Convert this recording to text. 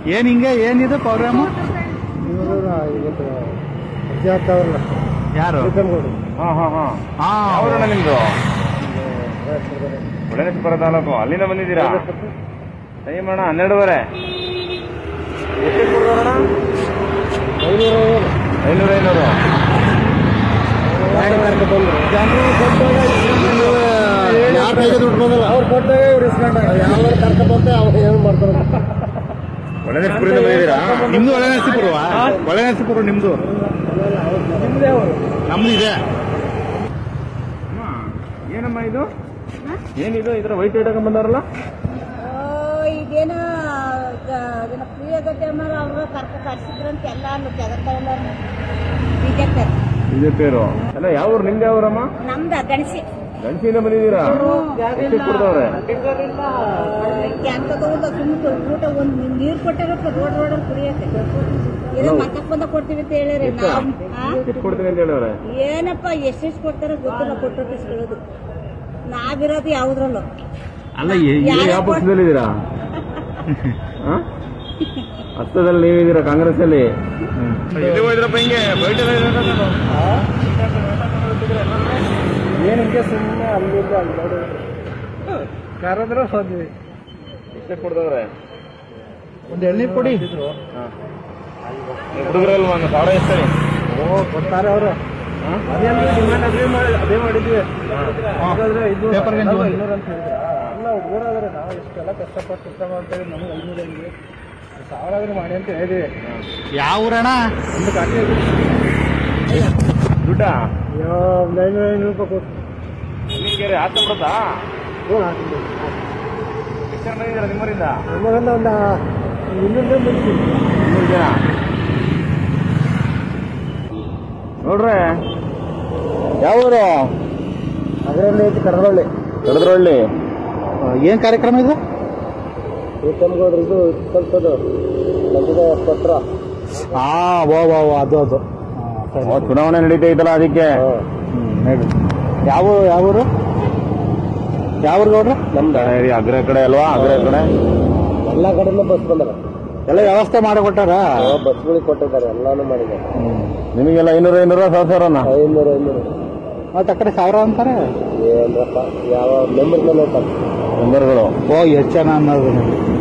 ಏನ್ ಹಿಂಗೆ ಏನಿದು ಪ್ರೋಗ್ರಾಮು ಯಾರು ಹಾ ಹಾ ಹಾ ಹಾ ಯಾವ್ದಣ್ಣ ನಿಮ್ದು ಒಳನೇಶ್ವರ ತಾಲೂಕು ಅಲ್ಲಿಂದ ಬಂದಿದ್ದೀರಾ ಟೈಮ್ ಅಣ್ಣ ಹನ್ನೆರಡುವರೆ ಎಷ್ಟು ಕೊಡ್ತಾರಣ್ಣ ಐನೂರು ಐನೂರು ಅವ್ರು ಕೊಟ್ಟಾಗ ಇವ್ರು ಇಸ್ಕೊಂಡಾಗ ಯಾವ ಕರ್ಕೊಂಡ್ ಅವ್ರು ಏನು ಮಾಡ್ತಾರೆ ಒಳನೇಶ್ವರಿಂದ ಬಂದಿದ್ದೀರಾ ನಿಮ್ದು ಒಳ ನರಸೀಪುರವ ಒಳ ನರಸೀಪುರ ನಿಮ್ದು ನಮ್ದು ಇದೆ ಏನಮ್ಮ ಇದು ಏನಿದು ಇದ್ರ ವೈಟ್ ಇಟ್ಕೊಂಡ್ ಬಂದಾರಲ್ಲ ಇದೇನೋ ಅದನ್ನ ಫ್ರೀ ಆಗತ್ತೆ ಅನ್ನೋರು ಅವ್ರು ಕರ್ಕ ಕರ್ಸಿದ್ರಂತ ಎಲ್ಲ ಜಗತ್ತಲ್ಲ ಬಿಜೆಪಿ ಇದೇ ಪೇರು ಅಲ್ಲ ಯಾವ ಊರು ನಿಮ್ದು ಯಾವ ಊರಮ್ಮ ನಮ್ದು ಗಣಸಿ ಗಂಟಿಯಿಂದ ಬಂದಿದ್ದೀರಾ ಎಷ್ಟು ಕೊಡ್ತಾವ್ರೆ ಕ್ಯಾಂಪ್ ತಗೊಂಡು ಸುಮ್ಮನೆ ಊಟ ಒಂದು ನೀರು ಕೊಟ್ಟಾಗಪ್ಪ ರೋಡ್ ರೋಡಲ್ಲಿ ಕುಡಿಯಕ್ಕೆ ಏನೋ ಮತ್ತಕ್ಕೆ ಬಂದ ಕೊಡ್ತೀವಿ ಅಂತ ಹೇಳಿರಿ ನಾವು ಆ? ಎಷ್ಟು ಕೊಡ್ತೀನಿ ಅಂತ ಹೇಳಿವ್ರೆ ಏನಪ್ಪ ಎಷ್ಟೆಷ್ಟು ಕೊಡ್ತಾರೋ ಗೊತ್ತಿಲ್ಲ ಕೊಟ್ಟರು ಇಸ್ಕೊಳ್ಳೋದು ನಾವಿರೋದು ಯಾವ್ದ್ರಲ್ಲೂ ಅಲ್ಲ ನೀವು ಯಾವ ಪಕ್ಷದಲ್ಲಿದ್ದೀರಾ ಆ? ಹಸ್ತದಲ್ಲಿ ನೀವಿದ್ದೀರಾ ಕಾಂಗ್ರೆಸ್ ಅಲ್ಲಿ ಎಲ್ಲಿ ಹೋಯ್ದ್ರಪ್ಪ ಹಿಂಗೆ ಬೈಟ್ ಎಲ್ಲ ಇದೆ ಅಂತ ಅದು. ಏನು ಹಿಂಗೆ ಸುಮ್ಮನೆ ಅಲ್ಲಿಂದ ಅಲ್ಲಿ ನೋಡಿ ಕರೆದ್ರೆ ಹೋದ್ವಿ ಎಷ್ಟು ಕೊಡ್ತಾವ್ರೆ ಒಂದು ಎಳ್ನೀರು ಕೊಡಿ ಹುಡುಗರಲ್ವಾ ಒಂದು ಸಾವಿರ ಎಷ್ಟು ಹೇಳಿ ಓ ಕೊಡ್ತಾರೆ ಅವರು ಅದೇನು ಡಿಮ್ಯಾಂಡ್ ಅದೇ ಮಾಡಿ ಅದೇ ಮಾಡಿದ್ವಿ ಹಾಗಾದ್ರೆ ಐನೂರು Paper ಗಂಜಿ ಒಂದು. ಐನೂರು ಅಂತ ಹೇಳಿದ್ರೆ ಅಲ್ಲ ಹುಡುಗರಾದ್ರೆ ನಾವು ಇಷ್ಟೆಲ್ಲ ಕಷ್ಟಪಟ್ಟು ಕೆಲಸ ಮಾಡ್ತೇವೆ ನಮ್ಗೆ ಐನೂರು ಹೆಂಗೆ ಸಾವಿರ ಆದ್ರೂ ಮಾಡಿ ಅಂತ ಹೇಳಿದ್ವಿ ಯಾವ ಊರಣ್ಣ ಒಂದು ಕಾಟಿ ದುಡ್ಡ ಅಯ್ಯೋ ಒಂದು ಐನೂರು ಐನೂರು ರೂಪಾಯಿ ಕೊಟ್ಟು ನಿಮಗೆ ಆತ ಬಿಡುತ್ತಾ ಹ್ಞೂ ಹಾಕಿದ್ವಿ ಎಷ್ಟು ಜನ ಬಂದಿದ್ದೀರಾ ನಿಮ್ಮರಿಂದ ನಮಗಂದ ಒಂದು ಇನ್ನೂರು ಬಂದಿದ್ದೀವಿ ಮೂರು ಜನ ನೋಡ್ರೆ ಯಾವ ಊರು ಅದರಲ್ಲಿ ಐತಿ ಕಡಲೊಳ್ಳಿ ಕಡದ್ರಳ್ಳಿ ಏನ್ ಕಾರ್ಯಕ್ರಮ ಇದು ಪ್ರೀತಮ್ಗೌಡ್ರು ಇದು ಸ್ವಲ್ಪದು ನಮ್ಮದು ಪತ್ರ ಹಾ ಓ ಓ ಓ, ಅದು ಅದು ಹಾ, ಸರಿ. ಓ, ಚುನಾವಣೆ ನಡೀತೈತಲ್ಲ ಅದಕ್ಕೆ ಹ್ಮ್, ಹೇಳಿ ಯಾವ ಯಾವ ಊರು ಯಾವ ಊರು ಗೌಡ್ರು ನಮ್ದು ಅಗ್ರ ಕಡೆ ಅಲ್ವಾ ಅಗ್ರ ಕಡೆ ಎಲ್ಲ ಕಡೆಯಿಂದ ಬಸ್ ಬಂದಾರ ಎಲ್ಲ ವ್ಯವಸ್ಥೆ ಮಾಡಿಕೊಟ್ಟಾರ ಬಸ್ಗಳಿಗೆ ಕೊಟ್ಟಿದ್ದಾರೆ ಎಲ್ಲಾನು ಮಾಡಿದ್ದಾರೆ ನಿಮಗೆಲ್ಲ ಐನೂರು ಐನೂರು ಸಾವಿರ ಸಾವಿರನ ಐನೂರು ಐನೂರು ಮತ್ತೆ ಆ ಕಡೆ ಸಾವಿರ ಅಂತಾರೆ ಏನಪ್ಪ ಯಾವ ಮೆಂಬರ್ ಮೇಲೆ ಐತಲ್ಲ ಮೆಂಬರ್ಗಳು ಓ ಎಷ್ಟು ಜನ ಅನ್ನೋದು ನೋಡಿ.